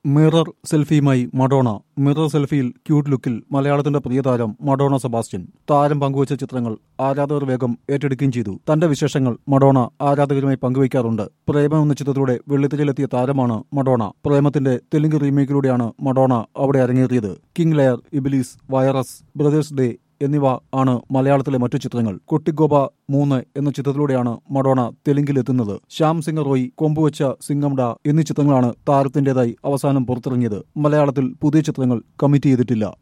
mirror സെൽഫിയുമായി Madonna mirror സെൽഫിയിൽ cute ലുക്കിൽ മലയാളത്തിന്റെ പ്രിയതാരം മഡോണ സെബാസ്റ്റ്യൻ താരം പങ്കുവച്ച ചിത്രങ്ങൾ ആരാധകർ വേഗം ഏറ്റെടുക്കുകയും ചെയ്തു തന്റെ വിശേഷങ്ങൾ മഡോണ ആരാധകരുമായി പങ്കുവയ്ക്കാറുണ്ട് പ്രേമം എന്ന ചിത്രത്തിലൂടെ വെള്ളിത്തിരയിലെത്തിയ താരമാണ് മഡോണ പ്രേമത്തിന്റെ തെലുങ്ക് റീമേക്കിലൂടെയാണ് മഡോണ അവിടെ അരങ്ങേറിയത് king liar Ibilis virus brothers day എന്നിവ ആണ് മലയാളത്തിലെ മറ്റു ചിത്രങ്ങൾ കുട്ടിഗോപ മൂന്ന് എന്ന ചിത്രത്തിലൂടെയാണ് മഡോണ തെലുങ്കിലെത്തുന്നത് ശ്യാം സിംഗ് റോയ് കൊമ്പുവച്ച സിംഗംഡ എന്നീ ചിത്രങ്ങളാണ് താരത്തിന്റേതായി അവസാനം പുറത്തിറങ്ങിയത് മലയാളത്തിൽ പുതിയ ചിത്രങ്ങൾ കമ്മിറ്റ് ചെയ്തിട്ടില്ല